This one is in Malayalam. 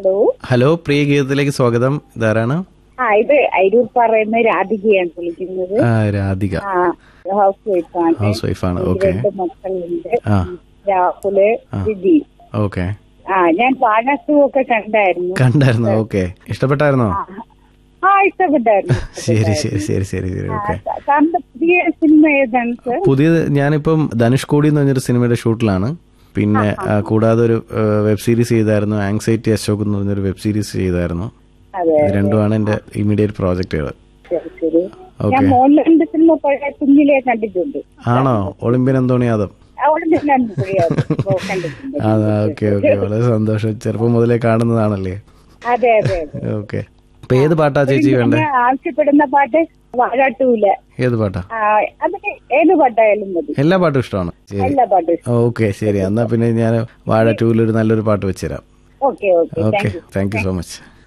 ഹലോ ഹലോ പ്രിയ ഗീതത്തിലേക്ക് സ്വാഗതം ഇതാരാണ് ആ ഇത് അരൂർ പറയുന്ന രാധികയാണ് വിളിക്കുന്നത് ആ, രാധിക ആ ഹൗസ് വൈഫാണ് ഹൗസ് വൈഫാണ് എനിക്ക് ഓക്കെ രണ്ട് മക്കളുണ്ട് ആ രാഹുല് വിധി ഓക്കെ ആ ഞാൻ വാഴാസു ഒക്കെ കണ്ടായിരുന്നു കണ്ടായിരുന്നോ ഓക്കെ ഇഷ്ടപ്പെട്ടായിരുന്നോ ആ. ആ ഇഷ്ടപ്പെട്ടായിരുന്നു ശരി ശരി ശരി ശരി ശരി ഓക്കെ സാറിന്റെ പുതിയ സിനിമ ഏതാണ് സർ പുതിയത് ഞാനിപ്പം ധനുഷ്കോടി എന്ന് പറഞ്ഞൊരു സിനിമയുടെ ഷൂട്ടിലാണ് പിന്നെ ആ, കൂടാതെ ഒരു വെബ് സീരീസ് ചെയ്തായിരുന്നു ആങ്സൈറ്റി അശോക് എന്ന് പറഞ്ഞൊരു വെബ് സീരീസ് ചെയ്തായിരുന്നു അതെ ഇത് രണ്ടുമാണ് എന്റെ ഇമ്മീഡിയറ്റ് പ്രോജക്റ്റുകൾ ശരി ശരി ഞാൻ ഓക്കെ മോഹൻലാലിന്റെ സിനിമ പഴയ കുഞ്ഞിലെ കണ്ടിട്ടുണ്ട് ആണോ ഒളിമ്പ്യൻ അന്തോണി യാദവ് അവിടെ ഞാൻ കണ്ടിട്ടുണ്ട് ആ ഓക്കെ ഓക്കെ വളരെ സന്തോഷം ചെറുപ്പം മുതലേ കാണുന്നതാണല്ലേ അതെ അതെ അതെ ഓക്കെ അപ്പൊ ഏത് പാട്ടാ ചേച്ചി വേണ്ടേ ഞാൻ ആവശ്യപ്പെടുന്ന പാട്ട് വാഴാട്ടൂല ഏത് പാട്ടാ അത് ഏത് പാട്ടായാലും മതി എല്ലാ പാട്ടും ഇഷ്ടമാണ് ശരി എല്ലാ പാട്ടും ഓക്കെ ശരി എന്നാ പിന്നെ ഞാൻ വാഴ ടൂവിൽ ഒരു നല്ലൊരു പാട്ട് വെച്ചുതരാം okay okay okay thank you so much